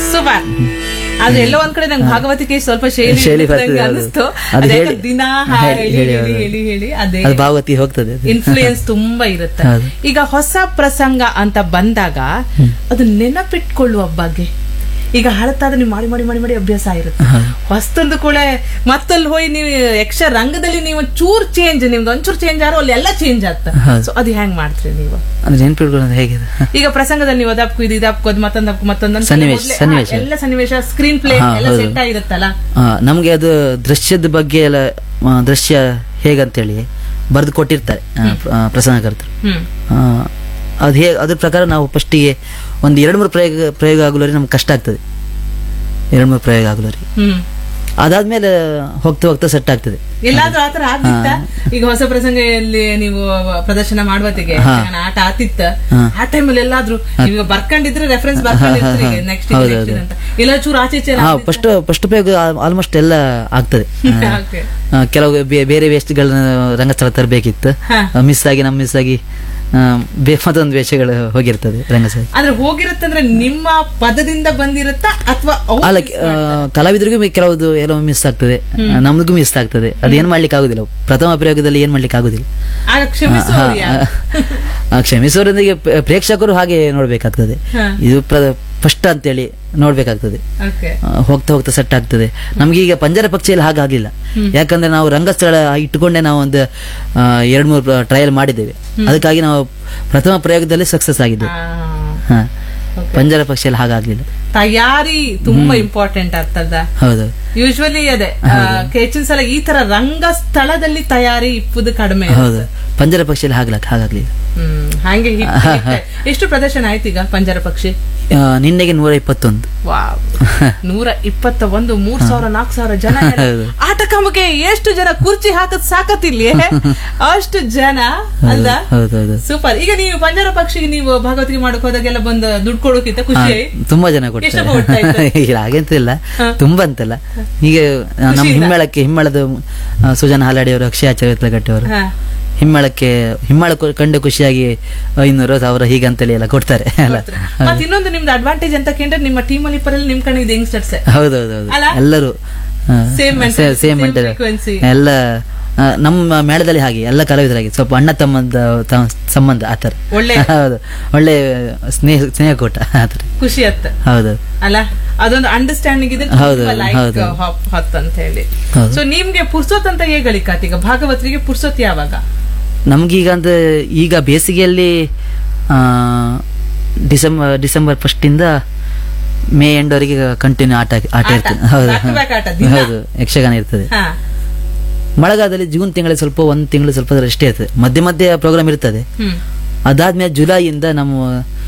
Super ಆದ್ರೆ ಎಲ್ಲೋ ಒಂದ್ ಕಡೆ ನಂಗೆ ಭಾಗವತಿಕೆ ಸ್ವಲ್ಪ ಶೈಲಿ ಶೈಲಿ ಇದ್ದಂಗೆ ಬರ್ತದೆ, ಹೌದು. ಅನಿಸ್ತು ಅದು ಅದೇ ಹೇಳಿ- ದಿನ ಹಾಡಿ ಹೇಳಿ- ಹೇಳಿ ಹೇಳಿ, ಹೇಳಿ ಹೇಳಿ ಅದೇ ಅದು ಭಾವತಿ ಹೋಗ್ತದೆ ಅದು. ಇನ್ಫ್ಲೂಯೆನ್ಸ್ ತುಂಬಾ ಇರುತ್ತೆ ಹೌದು. ಈಗ ಹೊಸ ಪ್ರಸಂಗ ಅಂತ ಬಂದಾಗ ಅದು ನೆನಪಿಟ್ಕೊಳ್ಳುವ ಬಗ್ಗೆ ಈಗ ಹಳತಾದ್ರೆ ನೀವು ಮಾಡಿ ಮಾಡಿ ಮಾಡಿ ಮಾಡಿ ಅಭ್ಯಾಸ ಇರುತ್ತೆ ಹೊಸ್ತಂದು ಕೂಡ ಮತ್ತಲ್ಲಿ ಹೋಗಿ ನೀವು ಯಕ್ಷ ರಂಗದಲ್ಲಿ ನೀವು ಚೂರ್ ಚೇಂಜ್ ನಿಮ್ದು ಒಂಚೂರು ಚೇಂಜ್ ಆರೋ ಅಲ್ಲಿ ಎಲ್ಲ ಚೇಂಜ್ ಆಗ್ತ ಹೌದು. ಸೊ ಅದು ಹೆಂಗ್ ಮಾಡ್ತೀರಿ ನೀವು ಅದು ನೆನ್ಪಿಟ್ಕೊಳ್ಳೋದು ಹೇಗೆ ಅದು? ಈಗ ಪ್ರಸಂಗದಲ್ಲಿ ನೀವು ಅದಪ್ಕು ಇದು ಇದಪ್ಕೋದು ಮತ್ತೊಂದು ಅಪ್ಕು ಮತ್ತೊಂದು ಅಂತ ಸನ್ನಿವೇಶ, ಮೊದ್ಲೇ- ಹಾ, ಸನ್ನಿವೇಶ. ಎಲ್ಲ ಸನ್ನಿವೇಶ ಸ್ಕ್ರೀನ್ ಪ್ಲೇ ಹಾ, ಎಲ್ಲ ಹೌದು. ಸೆಟ್ ಆಗಿರುತ್ತಲ್ಲ ಆ, ನಮ್ಗೆ ಅದು ದೃಶ್ಯದ ಬಗ್ಗೆ ಎಲ್ಲ ಆ, ದೃಶ್ಯ ಹೇಗಂತೇಳಿ ಬರೆದು ಕೊಟ್ಟಿರ್ತಾರೆ ಆ, ಪ್ರ- ಆ, ಪ್ರಸಂಗಕರ್ತರು ಹ್ಮ್ ಆ, ಅದು ಹೇಗೆ ಅದ್ರ ಪ್ರಕಾರ ನಾವು ಫಸ್ಟಿಗೆ ಒಂದು ಎರಡು ಮೂರು ಪ್ರಯೋಗ ಪ್ರಯೋಗ ಆಗಲವರೆಗೆ ನಮ್ಗೆ ಕಷ್ಟ ಆಗ್ತದೆ ಎರಡು ಮೂರು ಪ್ರಯೋಗ ಆಗಲವರೆಗೆ ಹ್ಮ್ ಅದಾದ್ಮೇಲೆ ಹೋಗ್ತಾ ಹೋಗ್ತಾ ಸೆಟ್ ಆಗ್ತದೆ ಎಲ್ಲಾದ್ರೂ ಆತರ ಆಗ್ತಿತ್ತ ಈಗ ಹೊಸ ಪ್ರಸಂಗದಲ್ಲಿ ನೀವು ಪ್ರದರ್ಶನ ಮಾಡುವತ್ತಿಗೆ ಹಾ. ಆಟ ಆತಿತ್ತ ಹಾ. ಆ ಟೈಮಲ್ಲಿ ಎಲ್ಲಾದ್ರೂ ಈಗ ಬರ್ಕೊಂಡಿದ್ರೆ ರೆಫರೆನ್ಸ್ ಬರ್ಕೊಂಡಿರ್ತೀರಿ ಹಾ, ಹಾ, ನೆಕ್ಸ್ಟ್ ಹೌದು, ನೆಕ್ಸ್ಟ್ ಹೌದು. ಅಂತ ಎಲ್ಲ ಚೂರು ಆಚೆ ಈಚೆ ಹಾ ಫಸ್ಟ್ ಫಸ್ಟ್ ಪ್ರಯೋಗ ಆಲ್ಮೋಸ್ಟ್ ಎಲ್ಲ ಆಗ್ತದೆ ಆ, Okay. ಆ, ಕೆಲವು ಬೇ- ಬೇರೆ ವೇಸ್ಟ್ಗಳನ್ನ ರಂಗಸ್ಥಳ ತರಬೇಕಿತ್ತು ಹಾ. ಮಿಸ್ ಆಗಿ ನಮ್ಮ ಮಿಸ್ ಆಗಿ ಆ, ಬೇ ಮತ್ತೊಂದು ವೇಷಗಳು ಹೋಗಿರ್ತದೆ ರಂಗಸ್ಥಳ ಆದ್ರೆ ಹೋಗಿರುತ್ತಂದ್ರೆ ನಿಮ್ಮ ಪದದಿಂದ ಬಂದಿರುತ್ತ ಅಥವಾ ಅಲ್ಲ ಆ, ಕಲಾವಿದರಿಗೂ ಮಿ- ಕೆಲವುದು ಎಲ್ಲೋ ಮಿಸ್ ಆಗ್ತದೆ ನಮ್ಗೂ ಮಿಸ್ ಆಗ್ತದೆ ಅದೇನ್ ಮಾಡ್ಲಿಕ್ಕೆ ಆಗುದಿಲ್ಲ ಪ್ರಥಮ ಪ್ರಯೋಗದಲ್ಲಿ ಏನ್ ಮಾಡ್ಲಿಕ್ಕೆ ಆಗುದಿಲ್ಲ ಆಗ ಕ್ಷಮಿಸು ಹಾ, ಯಾರು? ಆ, ಕ್ಷಮಿಸೋರೊಂದಿಗೆ ಪ್ರ- ಪ್ರೇಕ್ಷಕರು ಹಾಗೆ ನೋಡ್ಬೇಕಾಗ್ತದೆ ಹಾ. ಇದು ಫಸ್ಟ್ ಅಂತೇಳಿ ನೋಡ್ಬೇಕಾಗ್ತದೆ Okay. ಆ, ಹೋಗ್ತಾ ಹೋಗ್ತಾ ಸೆಟ್ ಆಗ್ತದೆ ನಮ್ಗೆ ಈಗ ಪಂಜರ ಪಕ್ಷಿಯಲ್ಲಿ ಹಾಗಾಗ್ಲಿಲ್ಲ ಯಾಕಂದ್ರೆ ನಾವು ರಂಗಸ್ಥಳ ಇಟ್ಟುಕೊಂಡೇ ನಾವು ಒಂದು ಆ, ಎರಡ್ ಮೂರು ಟ್ರಯಲ್ ಮಾಡಿದ್ದೇವೆ ಅದಕ್ಕಾಗಿ ನಾವು ಪ್ರಥಮ ಪ್ರಯೋಗದಲ್ಲಿ ಸಕ್ಸಸ್ ಆಗಿದ್ದೇವೆ ಆ, ಹಾ Okay. ಪಂಜರ ಪಕ್ಷಿಯಲ್ಲಿ ಹಾಗಾಗ್ಲಿಲ್ಲ ತಯಾರಿ ತುಂಬಾ ಇಂಪಾರ್ಟೆಂಟ್ ಆಗ್ತದ ಹೌದು ಯೂಶ್ವಲಿ ಅದೇ ಆ, ಹೆಚ್ಚಿನ ಸಲ ಈ ತರ ರಂಗಸ್ಥಳದಲ್ಲಿ ತಯಾರಿ ಇಪ್ಪುದು ಕಡಿಮೆ ಹೌದು ಪಂಜರ ಪಕ್ಷಿಯಲ್ಲಿ ಹಾಗ್ಲಕ್ ಹಾಗಾಗ್ಲಿಲ್ಲ ಹ್ಮ್ ಹಾಗೆ hit hit. ಎಷ್ಟು ಪ್ರದರ್ಶನ ಆಯ್ತು ಈಗ ಪಂಜರ ಪಕ್ಷಿ ಆ, ನಿನ್ನೆಗೆ ನೂರ ಇಪ್ಪತ್ತೊಂದು ವಾವ್ ನೂರ ಇಪ್ಪತ್ತ ಒಂದು ಮೂರ್ ಸಾವಿರ ನಾಲ್ಕು ಸಾವಿರ ಜನ ಹೌದು. ಆಟ ಕಂಬಕ್ಕೆ ಎಷ್ಟು ಜನ ಕುರ್ಚಿ ಹಾಕದ್ ಸಾಕತ್ತಿಲ್ಲಿ ಅಷ್ಟು ಜನ ಅಲ್ದ ಹೌದು ಹೌದು ಸೂಪರ್ ಈಗ ನೀವು ಪಂಜರ ಪಕ್ಷಿಗೆ ನೀವು ಭಾಗವತಿಗೆ ಮಾಡಕ್ ಹೋದಾಗೆಲ್ಲ ಬಂದು ದುಡ್ಡು ಕೊಡೋಕ್ಕಿಂತ ಖುಷಿ ಹಾ, ತುಂಬಾ ಜನ ಎಷ್ಟು ಕೊಡ್ತಾ ಕೊಡ್ತಾರೆ ಇದ್ದಾರೆ? ಇಲ್ಲ ಹಾಗೆಂತ ಇಲ್ಲ ಹಾ. ತುಂಬಾ ಅಂತಲ್ಲ ಈಗ ಆ, ನಮ್ಮ ಖುಷಿಯಿಂದ? ಹಿಮ್ಮೇಳಕ್ಕೆ ಹಿಮ್ಮೇಳದ ಆ, ಸುಜಾನ ಹಾಲಾಡಿ ಅವರು ಅಕ್ಷಯ ಆಚಾರ್ಯ ಅವರು ಹಾ. ಹಿಮ್ಮೇಳಕ್ಕೆ ಹಿಮ್ಮೇಳ ಕೊ- ಕಂಡು ಖುಷಿಯಾಗಿ ಐನೂರು ಸಾವಿರ ಹೀಗಂತೇಳಿ ಎಲ್ಲ ಕೊಡ್ತಾರೆ ಅಲ್ಲ ಮತ್ ಇನ್ನೊಂದು ನಿಮ್ದು ಅಡ್ವಾಂಟೇಜ್ ಅಂತ ಕೇಂದ್ರ ನಿಮ್ಮ ಟೀಮ್ ಅಲ್ಲಿ ಪರಲ್ಲಿ ನಿಮ್ ಕಡೆ ಇದು ಯಂಗ್ಸ್ಟರ್ಸ್ ಹೌದೌದೌದು ಅಲ್ಲ? ಎಲ್ಲರೂ ಆ, Same mentality, same same mental frequency. ಎಲ್ಲ ಆ, ನಮ್ಮ ಮೇಳದಲ್ಲಿ ಹಾಗೆ ಎಲ್ಲ ಕಲಾವಿದರಾಗಿ ಸ್ವಲ್ಪ ಅಣ್ಣ ತಮ್ಮಂದ ತ- ಸಂಬಂಧ ಆತರ ಒಳ್ಳೆ ಹೌದು ಒಳ್ಳೆ ಸ್ನೇಹ ಸ್ನೇಹಕೂಟ ಆತರ ಖುಷಿ ಅತ್ತ ಹೌದು ಅಲ್ಲ ಅದೊಂದು ಅಂಡರ್ಸ್ಟ್ಯಾಂಡಿಂಗ್ ಇದೆ ಹೌದು, ಲೈಕ್ ಹೌದು. ಹೊತ್ ಅಂತ ಹೇಳಿ ಹೌದು. ಸೊ ನಿಮ್ಗೆ ಪುರ್ಸೋತ್ ಅಂತ ಹೇಗೆ ಗಳಿಕಾತ್ ಈಗ ಭಾಗವತರಿಗೆ ಪುರ್ಸೋತ್ ಯಾವಾಗ ನಮ್ಗೀಗ ಅಂದ್ರೆ ಈಗ ಬೇಸಿಗೆಯಲ್ಲಿ ಆ, ಡಿಸೆಂಬರ್ ಡಿಸೆಂಬರ್ ಫಸ್ಟ್ ಇಂದ ಮೇ ಎಂಡ್ ವರೆಗೆ ಕಂಟಿನ್ಯೂ ಆಟ ಆಟ ಆಟ, ಇರ್ತದೆ ಹೌದು back to back ಆಟ, ದಿನ. ಹೌದು ಯಕ್ಷಗಾನ ಇರ್ತದೆ ಹಾ ಮಳೆಗಾಲದಲ್ಲಿ ಜೂನ್ ತಿಂಗಳಲ್ಲಿ ಸ್ವಲ್ಪ ಒಂದ್ ತಿಂಗಳು ಸ್ವಲ್ಪ ರೆಸ್ಟ್ ಇರ್ತದೆ ಮಧ್ಯೆ ಮಧ್ಯೆ ಪ್ರೋಗ್ರಾಮ್ ಇರ್ತದೆ ಹ್ಮ್ ಅದಾದ್ಮೇಲೆ ಜುಲೈಯಿಂದ ನಮ್ಮ